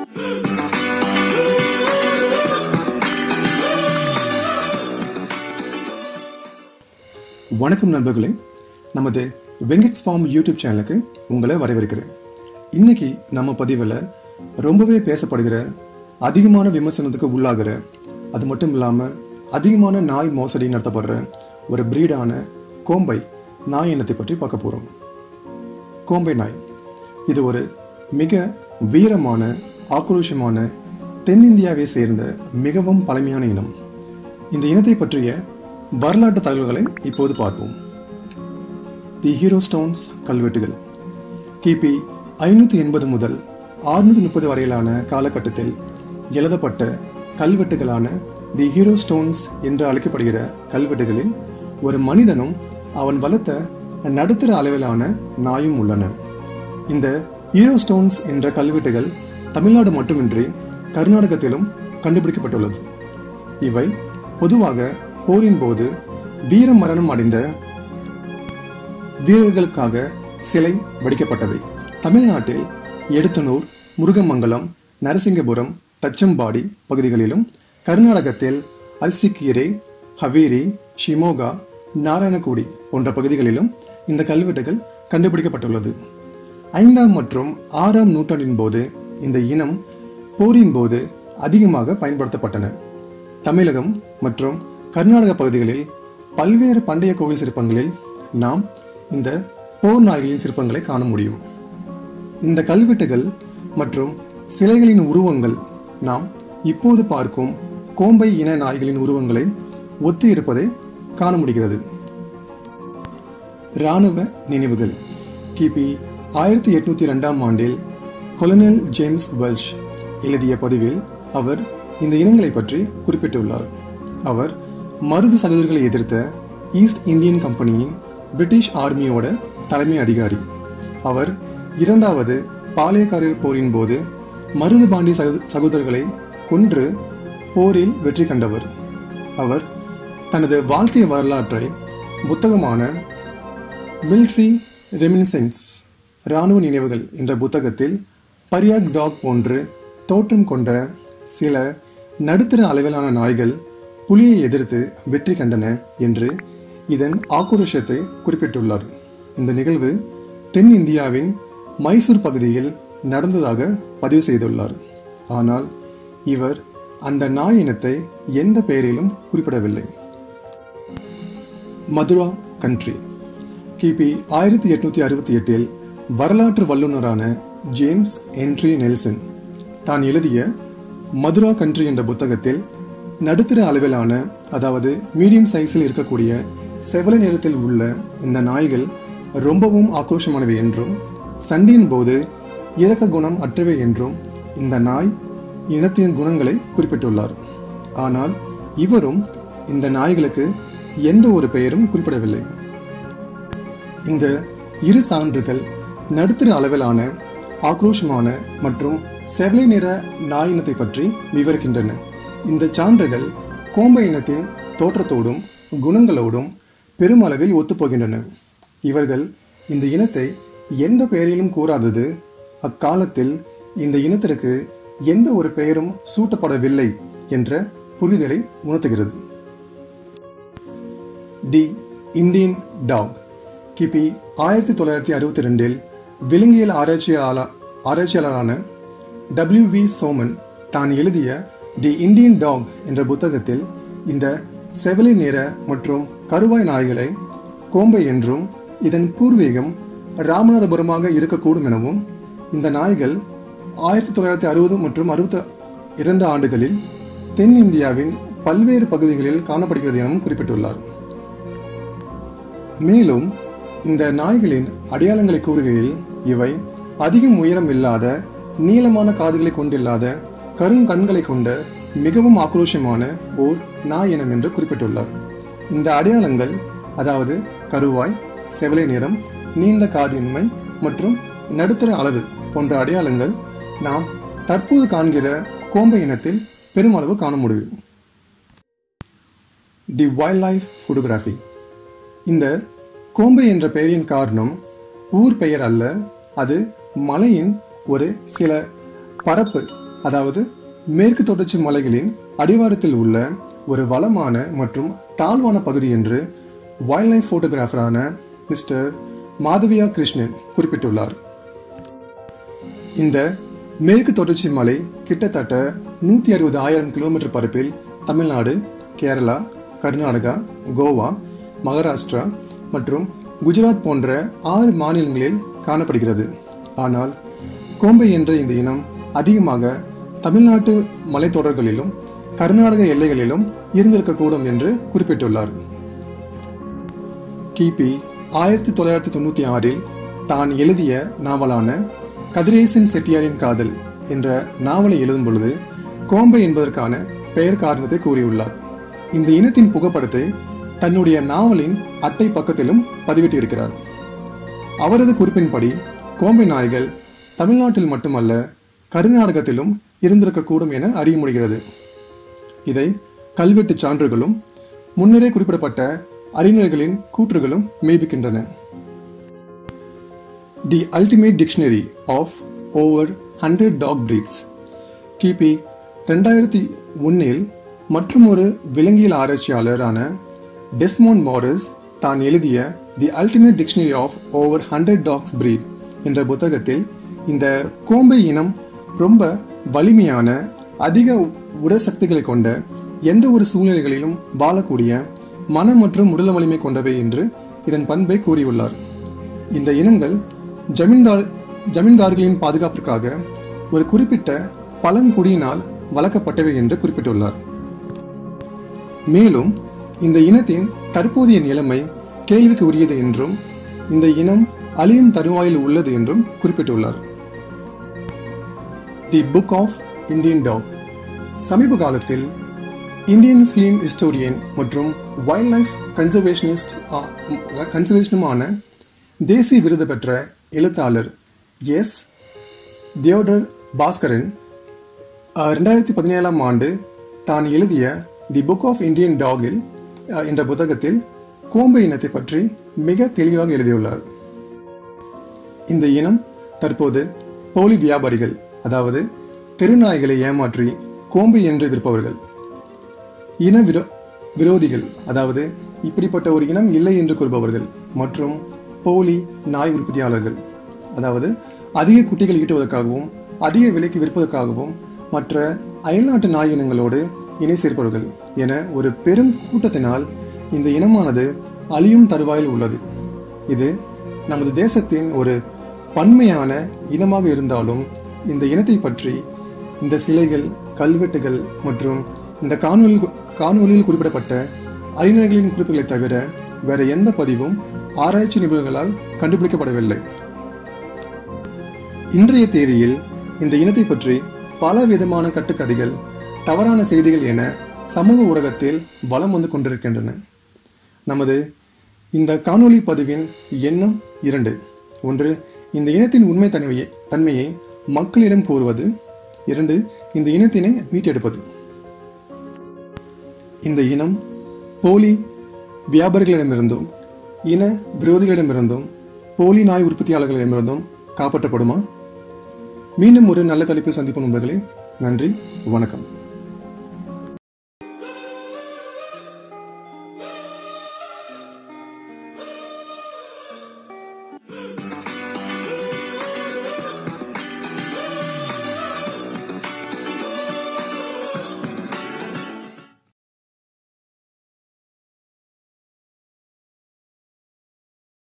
வணக்கம் நண்பர்களே நமது வெங்கட்ஸ் ஃபார்ம் யூடியூப் சேனலுக்கு உங்களை வரவேற்கிறேன் இன்னைக்கு நம்ம பதிவில் ரொம்பவே பேசப்படுகிற அதிகமான விமர்சனத்துக்கு உள்ளாகிற அது மட்டும் இல்லாமல் அதிகமான நாய் மோசடி நடத்தப்படுற ஒரு பிரீடான கோம்பை நாய் இனத்தை பற்றி பார்க்க போகிறோம் கோம்பை நாய் இது ஒரு மிக வீரமான ஆக்ரோஷமான தென்னிந்தியாவை சேர்ந்த மிகவும் பழமையான இனம் இந்த இனத்தை பற்றிய வரலாற்று தகவல்களை இப்போது பார்ப்போம் தி ஹீரோ ஸ்டோன்ஸ் கல்வெட்டுகள் கிபி ஐநூத்தி எண்பது முதல் ஆறுநூத்தி முப்பது வரையிலான காலகட்டத்தில் எழுதப்பட்ட கல்வெட்டுகளான தி ஹீரோ ஸ்டோன்ஸ் என்று அழைக்கப்படுகிற கல்வெட்டுகளில் ஒரு மனிதனும் அவன் வளர்த்த நடுத்தர அளவிலான நாயும் உள்ளன இந்த ஹீரோ ஸ்டோன்ஸ் என்ற கல்வெட்டுகள் தமிழ்நாடு மட்டுமின்றி கர்நாடகத்திலும் கண்டுபிடிக்கப்பட்டுள்ளது இவை பொதுவாக போரின் போது வீர மரணம் அடைந்த வீரர்களுக்காக சிலை வடிக்கப்பட்டவை தமிழ்நாட்டில் எடுத்தனூர் முருகமங்கலம் நரசிங்கபுரம் தச்சம்பாடி பகுதிகளிலும் கர்நாடகத்தில் அரிசிக்கீரை ஹவேரி ஷிமோகா நாராயணகுடி போன்ற பகுதிகளிலும் இந்த கல்வெட்டுகள் கண்டுபிடிக்கப்பட்டுள்ளது ஐந்தாம் மற்றும் ஆறாம் நூற்றாண்டின் போது இந்த இனம் போரின் போது அதிகமாக பயன்படுத்தப்பட்டன தமிழகம் மற்றும் கர்நாடக பகுதிகளில் பல்வேறு பண்டைய கோவில் சிற்பங்களில் நாம் இந்த போர் நாய்களின் சிற்பங்களை காண முடியும் இந்த கல்வெட்டுகள் மற்றும் சிலைகளின் உருவங்கள் நாம் இப்போது பார்க்கும் கோம்பை இன நாய்களின் உருவங்களை ஒத்து இருப்பதை காண முடிகிறது இராணுவ நினைவுகள் கிபி ஆயிரத்தி எட்நூத்தி ரெண்டாம் ஆண்டில் கொலனல் ஜேம்ஸ் வெல்ஷ் எழுதிய பதிவில் அவர் இந்த இனங்களை பற்றி குறிப்பிட்டுள்ளார் அவர் மருது சகோதரர்களை எதிர்த்த ஈஸ்ட் இந்தியன் கம்பெனியின் பிரிட்டிஷ் ஆர்மியோட தலைமை அதிகாரி அவர் இரண்டாவது பாளையக்காரர் போரின் போது மருது பாண்டி சகோதரர்களை கொன்று போரில் வெற்றி கண்டவர் அவர் தனது வாழ்க்கை வரலாற்றை புத்தகமான மிலிட்ரி ரெமினிசன்ஸ் இராணுவ நினைவுகள் என்ற புத்தகத்தில் பரியாக் டாக் போன்று தோற்றம் கொண்ட சில நடுத்தர அளவிலான நாய்கள் புலியை எதிர்த்து வெற்றி கண்டன என்று இதன் ஆக்ரோஷத்தை குறிப்பிட்டுள்ளார் இந்த நிகழ்வு தென் இந்தியாவின் மைசூர் பகுதியில் நடந்ததாக பதிவு செய்துள்ளார் ஆனால் இவர் அந்த நாய் இனத்தை எந்த பெயரிலும் குறிப்பிடவில்லை மதுரா கண்ட்ரி கிபி ஆயிரத்தி எட்நூத்தி அறுபத்தி எட்டில் வரலாற்று வல்லுநரான ஜேம்ஸ் என்ட்ரி நெல்சன் தான் எழுதிய மதுரா கண்ட்ரி என்ற புத்தகத்தில் நடுத்தர அளவிலான அதாவது மீடியம் சைஸில் இருக்கக்கூடிய செவல நிறத்தில் உள்ள இந்த நாய்கள் ரொம்பவும் ஆக்ரோஷமானவை என்றும் சண்டையின் போது இறக்க குணம் அற்றவை என்றும் இந்த நாய் இனத்தின் குணங்களை குறிப்பிட்டுள்ளார் ஆனால் இவரும் இந்த நாய்களுக்கு எந்த ஒரு பெயரும் குறிப்பிடவில்லை இந்த இரு சான்றுகள் நடுத்தர அளவிலான ஆக்ரோஷமான மற்றும் செவலை நிற நாய் இனத்தை பற்றி விவரிக்கின்றன இந்த சான்றுகள் கோம்பை இனத்தின் தோற்றத்தோடும் குணங்களோடும் பெருமளவில் ஒத்துப்போகின்றன இவர்கள் இந்த இனத்தை எந்த பெயரிலும் கூறாதது அக்காலத்தில் இந்த இனத்திற்கு எந்த ஒரு பெயரும் சூட்டப்படவில்லை என்ற புரிதலை உணர்த்துகிறது தி இந்தியன் டாக் கிபி ஆயிரத்தி தொள்ளாயிரத்தி அறுபத்தி ரெண்டில் விலங்கியல் ஆராய்ச்சியாளர் ஆராய்ச்சியாளரான டபிள்யூ வி சோமன் தான் எழுதிய தி இந்தியன் டாக் என்ற புத்தகத்தில் இந்த செவலை நிற மற்றும் கருவாய் நாய்களை கோம்பை என்றும் இதன் பூர்வீகம் ராமநாதபுரமாக இருக்கக்கூடும் எனவும் இந்த நாய்கள் ஆயிரத்தி தொள்ளாயிரத்தி அறுபது மற்றும் அறுபத்தி இரண்டு ஆண்டுகளில் தென்னிந்தியாவின் பல்வேறு பகுதிகளில் காணப்படுகிறது எனவும் குறிப்பிட்டுள்ளார் மேலும் இந்த நாய்களின் அடையாளங்களை கூறுகையில் இவை அதிகம் உயரம் இல்லாத நீளமான காதுகளை கொண்டில்லாத கருங்கண்களை கொண்ட மிகவும் ஆக்ரோஷமான ஓர் நாய் இனம் என்று குறிப்பிட்டுள்ளார் இந்த அடையாளங்கள் அதாவது கருவாய் செவலை நிறம் நீண்ட காதின்மை மற்றும் நடுத்தர அளவு போன்ற அடையாளங்கள் நாம் தற்போது காண்கிற கோம்பை இனத்தில் பெருமளவு காண முடியும் தி வைல்ட் லைஃப் போட்டோகிராஃபி இந்த கோம்பை என்ற பெயரின் காரணம் ஊர் பெயர் அல்ல அது மலையின் ஒரு சில பரப்பு அதாவது மேற்கு தொடர்ச்சி மலைகளின் அடிவாரத்தில் உள்ள ஒரு வளமான மற்றும் தாழ்வான பகுதி என்று வைல்ட் லைஃப் போட்டோகிராஃபரான மிஸ்டர் மாதவியா கிருஷ்ணன் குறிப்பிட்டுள்ளார் இந்த மேற்கு தொடர்ச்சி மலை கிட்டத்தட்ட நூத்தி அறுபது ஆயிரம் கிலோமீட்டர் பரப்பில் தமிழ்நாடு கேரளா கர்நாடகா கோவா மகாராஷ்டிரா மற்றும் குஜராத் போன்ற ஆறு மாநிலங்களில் காணப்படுகிறது ஆனால் கோம்பை என்ற இந்த இனம் அதிகமாக தமிழ்நாட்டு மலைத்தொடர்களிலும் கர்நாடக எல்லைகளிலும் இருந்திருக்கக்கூடும் என்று குறிப்பிட்டுள்ளார் கிபி ஆயிரத்தி தொள்ளாயிரத்தி தொண்ணூத்தி ஆறில் தான் எழுதிய நாவலான கதிரேசன் செட்டியாரின் காதல் என்ற நாவலை எழுதும் பொழுது கோம்பை என்பதற்கான பெயர் காரணத்தை கூறியுள்ளார் இந்த இனத்தின் புகைப்படத்தை தன்னுடைய நாவலின் அட்டை பக்கத்திலும் பதிவிட்டிருக்கிறார் அவரது குறிப்பின்படி கோம்பை நாய்கள் தமிழ்நாட்டில் மட்டுமல்ல கர்நாடகத்திலும் இருந்திருக்கக்கூடும் என அறிய முடிகிறது இதை கல்வெட்டு சான்றுகளும் முன்னரே குறிப்பிடப்பட்ட அறிஞர்களின் கூற்றுகளும் மெய்ப்பிக்கின்றன the ultimate dictionary of over hundred dog breeds கிபி ரெண்டாயிரத்தி ஒன்னில் மற்றும் ஒரு விலங்கியல் ஆராய்ச்சியாளரான டெஸ்மோன் மாரிஸ் தான் எழுதிய the ultimate dictionary of over hundred dogs breed என்ற புத்தகத்தில் இந்த கோம்பை இனம் ரொம்ப வலிமையான அதிக உடல் சக்திகளை கொண்ட எந்த ஒரு சூழ்நிலைகளிலும் வாழக்கூடிய மன மற்றும் உடல் வலிமை கொண்டவை என்று இதன் பண்பை கூறியுள்ளார் இந்த இனங்கள் ஜமீன்தார் ஜமீன்தார்களின் பாதுகாப்பிற்காக ஒரு குறிப்பிட்ட பழங்குடியினால் வளர்க்கப்பட்டவை என்று குறிப்பிட்டுள்ளார் மேலும் இந்த இனத்தின் தற்போதைய நிலைமை கேள்விக்கு உரியது என்றும் இந்த இனம் அழியும் தருவாயில் உள்ளது என்றும் குறிப்பிட்டுள்ளார் the book of Indian dog சமீப காலத்தில் இந்தியன் ஃபிலிம் ஹிஸ்டோரியன் மற்றும் வைல்ட் லைஃப் கன்சர்வேஷனிஸ்ட் கன்சர்வேஷனுமான தேசிய விருது பெற்ற எழுத்தாளர் எஸ் தியோடர் பாஸ்கரன் ரெண்டாயிரத்தி பதினேழாம் ஆண்டு தான் எழுதிய தி புக் ஆஃப் இந்தியன் டாகில் என்ற புத்தகத்தில் கோம்பை இனத்தை பற்றி மிக தெளிவாக எழுதியுள்ளார் இந்த இனம் தற்போது போலி வியாபாரிகள் அதாவது தெருநாய்களை ஏமாற்றி கோம்பை என்று விற்பவர்கள் இன விரோ விரோதிகள் அதாவது இப்படிப்பட்ட ஒரு இனம் இல்லை என்று கூறுபவர்கள் மற்றும் போலி நாய் உற்பத்தியாளர்கள் அதாவது அதிக குட்டிகள் ஈட்டுவதற்காகவும் அதிக விலைக்கு விற்பதற்காகவும் மற்ற அயல்நாட்டு நாய் இனங்களோடு இணை சேர்ப்பவர்கள் என ஒரு பெரும் கூட்டத்தினால் இந்த இனமானது அழியும் தருவாயில் உள்ளது இது நமது தேசத்தின் ஒரு பன்மையான இனமாக இருந்தாலும் இந்த இனத்தை பற்றி இந்த சிலைகள் கல்வெட்டுகள் மற்றும் இந்த காணொலி காணொலியில் குறிப்பிடப்பட்ட அறிஞர்களின் குறிப்புகளை தவிர வேற எந்த பதிவும் ஆராய்ச்சி நிபுணர்களால் கண்டுபிடிக்கப்படவில்லை இன்றைய தேதியில் இந்த இனத்தை பற்றி பல விதமான கட்டுக்கதைகள் தவறான செய்திகள் என சமூக ஊடகத்தில் வலம் வந்து கொண்டிருக்கின்றன நமது இந்த காணொளி பதிவின் எண்ணம் இரண்டு ஒன்று இந்த இனத்தின் உண்மை தன்மையை தன்மையை மக்களிடம் கூறுவது இரண்டு இந்த இனத்தினை மீட்டெடுப்பது இந்த இனம் போலி வியாபாரிகளிடமிருந்தும் இன விரோதிகளிடமிருந்தும் போலி நாய் உற்பத்தியாளர்களிடமிருந்தும் காப்பாற்றப்படுமா மீண்டும் ஒரு நல்ல தலைப்பில் சந்திப்போம் நண்பர்களே நன்றி வணக்கம்